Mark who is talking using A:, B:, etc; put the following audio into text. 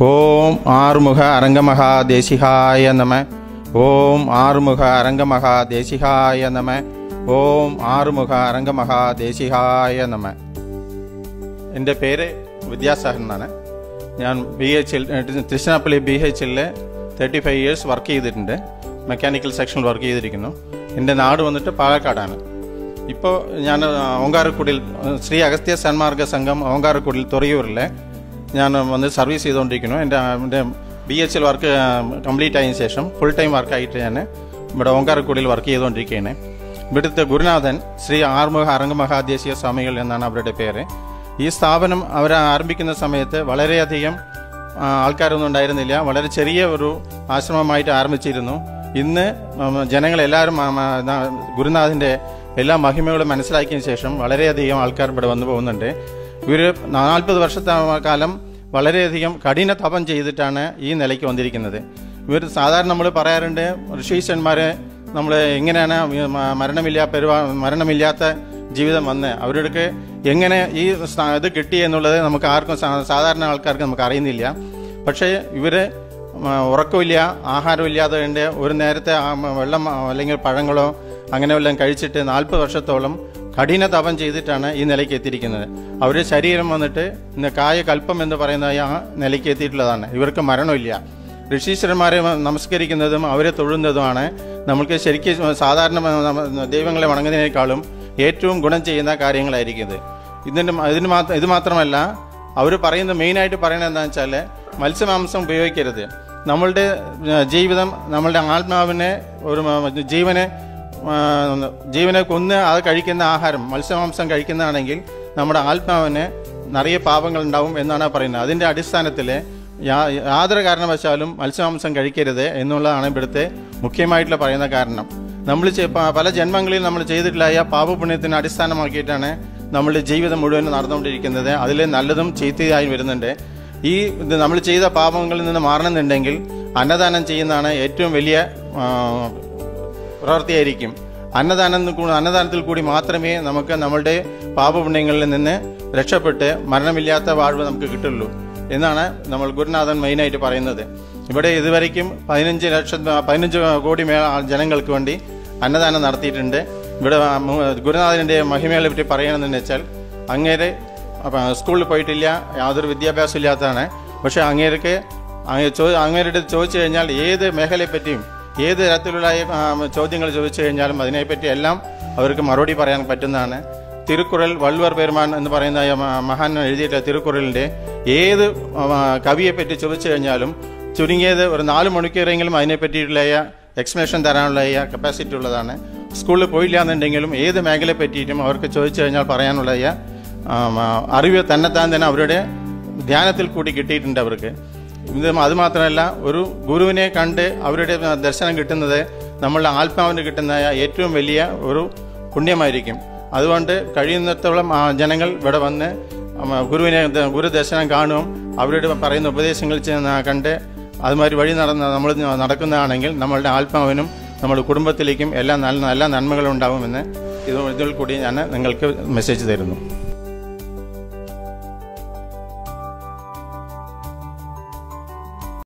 A: ஓம் ஆறுமுக அரங்கமகா தேசிகாய நம ஓம் ஆறுமுக அரங்கமகா தேசிகாய நம ഓം ആറുമുഖ അരംഗമഹാ ദേശിഹായ നമ എൻ്റെ പേര് വിദ്യാസാഗർ എന്നാണ് ഞാൻ B H L Tiruchirappalli B H എല്ലിൽ തേർട്ടി ഫൈവ് ഇയേഴ്സ് വർക്ക് ചെയ്തിട്ടുണ്ട് മെക്കാനിക്കൽ സെക്ഷനിൽ വർക്ക് ചെയ്തിരിക്കുന്നു എൻ്റെ നാട് വന്നിട്ട് പാലക്കാടാണ് ഇപ്പോൾ ഞാൻ ഓങ്കാരക്കുടിയിൽ ശ്രീ അഗസ്ത്യ സന്മാർഗ സംഘം ഓങ്കാരക്കുടിയിൽ തുറയൂരിൽ ഞാൻ വന്ന് സർവീസ് ചെയ്തുകൊണ്ടിരിക്കുന്നു എൻ്റെ എൻ്റെ B H L work complete ആയതിനു ശേഷം ഫുൾ ടൈം വർക്കായിട്ട് ഞാൻ ഇവിടെ ഓങ്കാരക്കുടിയിൽ വർക്ക് ചെയ്തുകൊണ്ടിരിക്കുകയാണ് ഇവിടുത്തെ ഗുരുനാഥൻ ശ്രീ ആറുമുഖ അരംഗമഹാദേശീയ സ്വാമികൾ എന്നാണ് അവരുടെ പേര് ഈ സ്ഥാപനം അവർ ആരംഭിക്കുന്ന സമയത്ത് വളരെയധികം ആ, ആൾക്കാരൊന്നും ഉണ്ടായിരുന്നില്ല വളരെ ചെറിയ ഒരു ആശ്രമമായിട്ട് ആരംഭിച്ചിരുന്നു ഇന്ന് ഉം, ജനങ്ങളെല്ലാവരും ആ, ആ, ന- ഗുരുനാഥിന്റെ എല്ലാ മഹിമകളും മനസ്സിലാക്കിയതിനു ശേഷം വളരെയധികം ആൾക്കാർ ഇവിടെ വന്നു പോകുന്നുണ്ട് ഇവർ നാൽപ്പത് വർഷത്തെ കാലം വളരെയധികം കഠിന തപം ചെയ്തിട്ടാണ് ഈ നിലയ്ക്ക് വന്നിരിക്കുന്നത് ഇവർ സാധാരണ നമ്മൾ പറയാറുണ്ട് ഋഷീശന്മാരെ നമ്മൾ എങ്ങനെയാണ് മ- മരണമില്ലാ പെരുവാ മരണമില്ലാത്ത ജീവിതം വന്ന് അവരുടെ എങ്ങനെ ഈ സ്ഥാ- ഇത് കിട്ടി എന്നുള്ളത് നമുക്ക് ആർക്കും സാ- സാധാരണ ആൾക്കാർക്ക് നമുക്ക് അറിയുന്നില്ല പക്ഷേ ഇവര് മ, ഉറക്കമില്ല ആഹാരമില്ലാതെ ഉണ്ട് ഒരു നേരത്തെ ആ മ- വെള്ളം ആ, അല്ലെങ്കിൽ പഴങ്ങളോ അങ്ങനെ വല്ലതും കഴിച്ചിട്ട് നാൽപ്പത് വർഷത്തോളം കഠിന തപം ചെയ്തിട്ടാണ് ഈ നിലയ്ക്ക് എത്തിയിരിക്കുന്നത് അവരുടെ ശരീരം വന്നിട്ട് ഇന്ന് കായ കൽപ്പം എന്ന് പറയുന്ന ആ നിലയ്ക്ക് എത്തിയിട്ടുള്ളതാണ് ഇവർക്ക് മരണമില്ല ഋഷീശ്വരന്മാരെ നമസ്കരിക്കുന്നതും അവരെ തൊഴുന്നതുമാണ് നമ്മൾക്ക് ശരിക്കും സാധാരണ നമ്മ- ദൈവങ്ങളെ വണങ്ങുന്നതിനേക്കാളും ഏറ്റവും ഗുണം ചെയ്യുന്ന കാര്യങ്ങളായിരിക്കും ഇത് ഇതിൻ്റെ ഇതിന് മാത്രം ഇത് മാത്രമല്ല അവർ പറയുന്ന മെയിനായിട്ട് പറയുന്നത് എന്താണെന്ന് വെച്ചാൽ മത്സ്യമാംസം ഉപയോഗിക്കരുത് നമ്മളുടെ ഏഹ്, ജീവിതം നമ്മളുടെ ആത്മാവിനെ ഒരു മ- ജീവനെ ആ, ജീവനെ കൊന്ന് അത് കഴിക്കുന്ന ആഹാരം മത്സ്യമാംസം കഴിക്കുന്നതാണെങ്കിൽ നമ്മുടെ ആത്മാവിന് നിറയെ പാപങ്ങൾ ഉണ്ടാവും എന്നാണ് പറയുന്നത് അതിൻ്റെ അടിസ്ഥാനത്തിൽ യാ- യാതൊരു കാരണവശാലും മത്സ്യമാംസം കഴിക്കരുത് എന്നുള്ളതാണ് ഇവിടുത്തെ മുഖ്യമായിട്ടുള്ള പറയുന്ന കാരണം നമ്മൾ ചെ- പ- പല ജന്മങ്ങളിൽ നമ്മൾ ചെയ്തിട്ടില്ലായ പാപപുണ്യത്തിന് അടിസ്ഥാനമാക്കിയിട്ടാണ് നമ്മളുടെ ജീവിതം മുഴുവൻ നടന്നുകൊണ്ടിരിക്കുന്നത് അതിൽ നല്ലതും ചീത്തയായി വരുന്നുണ്ട് ഈ ഇത് നമ്മൾ ചെയ്ത പാപങ്ങളിൽ നിന്ന് മാറണമെന്നുണ്ടെങ്കിൽ അന്നദാനം ചെയ്യുന്നതാണ് ഏറ്റവും വലിയ ആ, പ്രവൃത്തിയായിരിക്കും അന്നദാനം കൂ- അന്നദാനത്തിൽ കൂടി മാത്രമേ നമുക്ക് നമ്മളുടെ പാപപുണ്യങ്ങളിൽ നിന്ന് രക്ഷപ്പെട്ട് മരണമില്ലാത്ത വാഴ്വ് നമുക്ക് കിട്ടുള്ളൂ എന്നാണ് നമ്മൾ ഗുരുനാഥൻ മെയിനായിട്ട് പറയുന്നത് ഇവിടെ ഇതുവരയ്ക്കും പതിനഞ്ച് ലക്ഷം പതിനഞ്ച് കോടി മേ ജനങ്ങൾക്ക് വേണ്ടി അന്നദാനം നടത്തിയിട്ടുണ്ട് ഇവിടെ മു- ഗുരുനാഥൻ്റെ മഹിമകളെ പറ്റി പറയണമെന്ന് വെച്ചാൽ അങ്ങേരെ അപ്പൊ സ്കൂളിൽ പോയിട്ടില്ല യാതൊരു വിദ്യാഭ്യാസം ഇല്ലാത്തതാണ് പക്ഷെ അങ്ങേർക്ക് അങ്ങേ ചോ- അങ്ങേരുടെ ചോദിച്ചു കഴിഞ്ഞാൽ ഏത് മേഖലയെ പറ്റിയും ഏത് തരത്തിലുള്ള ആ, ചോദ്യങ്ങൾ ചോദിച്ചു കഴിഞ്ഞാലും അതിനെപ്പറ്റി എല്ലാം അവർക്ക് മറുപടി പറയാൻ പറ്റുന്നതാണ് തിരുക്കുറൽ വള്ളുവർ പെരുമാൻ എന്ന് പറയുന്ന ആ മ- മഹാൻ എഴുതിയിട്ടുള്ള തിരുക്കുറലിന്റെ ഏത് ആ, കവിയെ പറ്റി ചോദിച്ചു കഴിഞ്ഞാലും ചുരുങ്ങിയത് ഒരു നാല് മണിക്കൂറെങ്കിലും അതിനെ പറ്റിയിട്ടുള്ള എക്സ്പ്ലനേഷൻ തരാനുള്ള കപ്പാസിറ്റി ഉള്ളതാണ് സ്കൂളിൽ പോയില്ല എന്നുണ്ടെങ്കിലും ഏത് മേഖലയെ പറ്റിയിട്ടും അവർക്ക് ചോദിച്ചു കഴിഞ്ഞാൽ പറയാനുള്ള ആ, ആ, അറിവ് തന്നെത്താൻ തന്നെ അവരുടെ ധ്യാനത്തിൽ കൂടി കിട്ടിയിട്ടുണ്ട് അവർക്ക് ഇത് അത് മാത്രമല്ല ഒരു ഗുരുവിനെ കണ്ട് അവരുടെ ദർശനം കിട്ടുന്നത് നമ്മളുടെ ആത്മാവിന് കിട്ടുന്ന ഏറ്റവും വലിയ ഒരു പുണ്യമായിരിക്കും അതുകൊണ്ട് കഴിയുന്നിടത്തോളം ആ ജനങ്ങൾ ഇവിടെ വന്ന് ഉം, ഗുരുവിനെ ദ- ഗുരുദർശനം കാണും അവരുടെ പറയുന്ന ഉപദേശങ്ങൾ ചെന്ന് കണ്ട് അതുമാതിരി വഴി നടന്ന നമ്മൾ നടക്കുന്നതാണെങ്കിൽ നമ്മളുടെ ആത്മാവിനും നമ്മുടെ കുടുംബത്തിലേക്കും എല്ലാ നല്ല നല്ല നന്മകളും ഉണ്ടാവുമെന്ന് ഇത് ഇതിൽ കൂടി ഞാൻ നിങ്ങൾക്ക് മെസ്സേജ് തരുന്നു